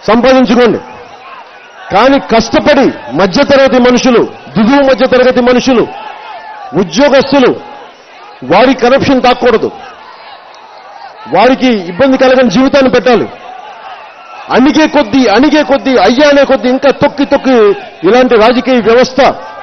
సంపాదించుకోండి కానీ కష్టపడి మధ్యతరగతి మనుషులు దిగువ మధ్యతరగతి మనుషులు ఉద్యోగస్తులు వారి కరప్షన్ తాక్కూడదు వారికి ఇబ్బంది కలగని జీవితాన్ని పెట్టాలి అణిగే కొద్దీ అణిగే కొద్దీ అయ్యానే కొద్దీ ఇంకా తొక్కి తొక్కి ఇలాంటి రాజకీయ వ్యవస్థ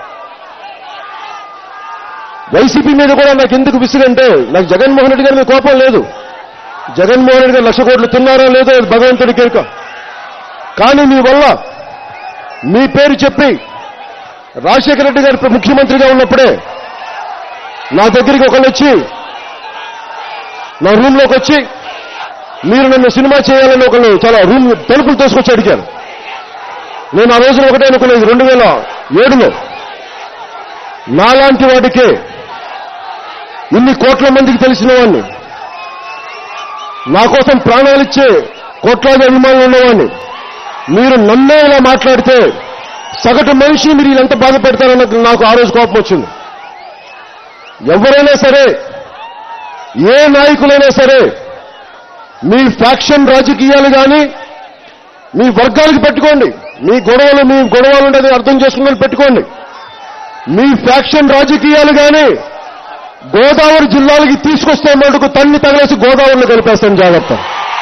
వైసీపీ మీద కూడా నాకు ఎందుకు విసుగంటే నాకు జగన్మోహన్ రెడ్డి గారి మీద కోపం లేదు జగన్మోహన్ రెడ్డి గారు లక్ష కోట్లు తిన్నారో లేదో అది భగవంతుడి కేక కానీ మీ వల్ల మీ పేరు చెప్పి రాజశేఖర రెడ్డి గారు ముఖ్యమంత్రిగా ఉన్నప్పుడే నా దగ్గరికి ఒకళ్ళు వచ్చి నా రూమ్లోకి వచ్చి మీరు నన్ను సినిమా చేయాలని ఒకళ్ళు చాలా రూమ్ తలుపులు తీసుకొచ్చి అడిగారు నేను ఆ రోజున ఒకటే అనుకునేది రెండు వేల ఏడులో నాలాంటి వాడికే ఇన్ని కోట్ల మందికి తెలిసిన వాడిని నా కోసం ప్రాణాలిచ్చే కోట్లాది అభిమానులు ఉన్నవాడిని మీరు నన్నే ఇలా మాట్లాడితే సగటు మనిషి మీరు ఇలా ఎంత బాధపెడతారన్న నాకు ఆ రోజు కోపం వచ్చింది ఎవరైనా సరే ఏ నాయకులైనా సరే మీ ఫ్యాక్షన్ రాజకీయాలు కానీ మీ వర్గాలకు పెట్టుకోండి మీ గొడవలు మీ గొడవలు ఉండేది అర్థం చేసుకుని పెట్టుకోండి మీ ఫ్యాక్షన్ రాజకీయాలు కానీ గోదావరి జిల్లాలకి తీసుకొస్తే మటుకు తన్ని తగలేసి గోదావరిలో కలిపేస్తాం జాగ్రత్త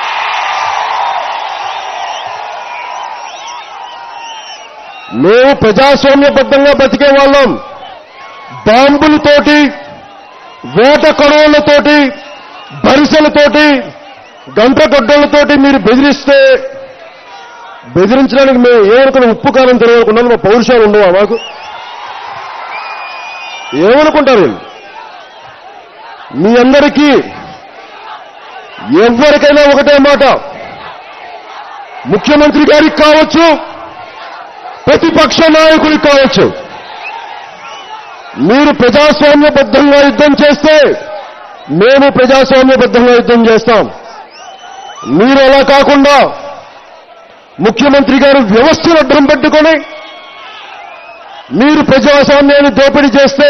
మేము ప్రజాస్వామ్యబద్ధంగా బతికే వాళ్ళం బాంబులతోటి వేట కొడవలతోటి బరిసెలతోటి గంట గొడ్డలతోటి మీరు బెదిరిస్తే బెదిరించడానికి మేము ఏమనుకున్న ఉప్పు కాలం తెలియకుండా మా పౌరుషాలు ఉండవా మాకు ఏమనుకుంటారు వీళ్ళు మీ అందరికీ ఎవరికైనా ఒకటే మాట ముఖ్యమంత్రి గారికి కావచ్చు ప్రతిపక్ష నాయకుడికి కావచ్చు మీరు ప్రజాస్వామ్యబద్ధంగా యుద్ధం చేస్తే మేము ప్రజాస్వామ్యబద్ధంగా యుద్ధం చేస్తాం మీరు అలా కాకుండా ముఖ్యమంత్రి గారు వ్యవస్థను అడ్డం పెట్టుకొని మీరు ప్రజాస్వామ్యాన్ని దోపిడీ చేస్తే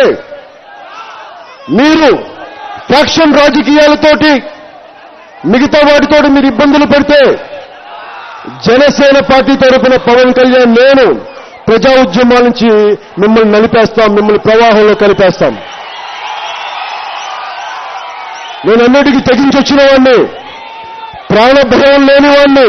మీరు ఫ్యాక్షన్ రాజకీయాలతోటి మిగతా వాటితోటి మీరు ఇబ్బందులు పెడితే జనసేన పార్టీ తరపున పవన్ కళ్యాణ్ నేను ప్రజా ఉద్యమాల నుంచి మిమ్మల్ని నలిపేస్తాం మిమ్మల్ని ప్రవాహంలో కలిపేస్తాం నేను అన్నిటికీ తెగించొచ్చిన వాడిని ప్రాణభయం లేని వాడిని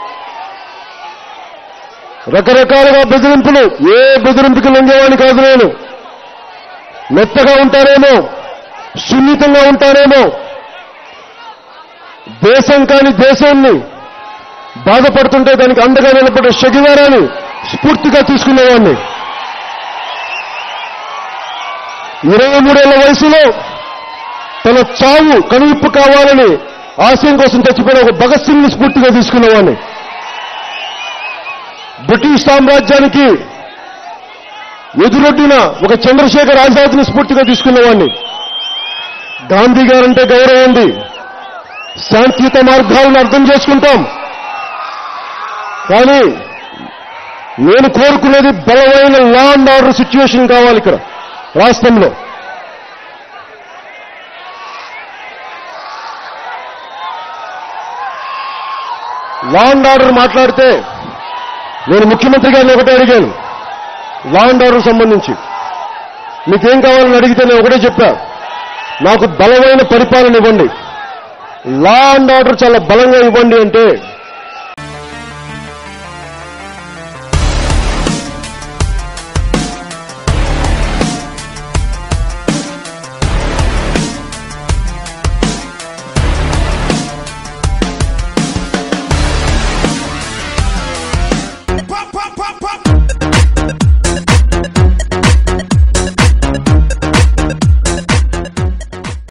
రకరకాలుగా బెదిరింపులు ఏ బెదిరింపుకి లొంగేవాడిని కాదు నేను మెత్తగా ఉంటానేమో సున్నితంగా ఉంటానేమో దేశం కాని దేశాన్ని బాధపడుతుంటే దానికి అండగా నిలబడే శగివారాన్ని స్ఫూర్తిగా తీసుకునేవాడిని ఇరవై మూడేళ్ల వయసులో తన చావు కనువిప్పు కావాలని ఆశయం కోసం చచ్చిపోయిన ఒక భగత్ సింగ్ ని స్ఫూర్తిగా తీసుకునేవాడిని బ్రిటిష్ సామ్రాజ్యానికి ఎదురొడ్డిన ఒక చంద్రశేఖర్ ఆజాద్ని స్ఫూర్తిగా తీసుకునేవాడిని గాంధీ గారంటే గౌరవం ఉంది శాంతియుత మార్గాలను అర్థం చేసుకుంటాం కానీ నేను కోరుకునేది బలమైన లా అండ్ ఆర్డర్ సిచ్యువేషన్ కావాలి ఇక్కడ రాష్ట్రంలో లా అండ్ ఆర్డర్ మాట్లాడితే నేను ముఖ్యమంత్రి గారిని ఒకటే అడిగాను లా అండ్ ఆర్డర్ సంబంధించి మీకేం కావాలని అడిగితే నేను ఒకటే చెప్పా నాకు బలమైన పరిపాలన ఇవ్వండి లా అండ్ ఆర్డర్ చాలా బలంగా ఇవ్వండి అంటే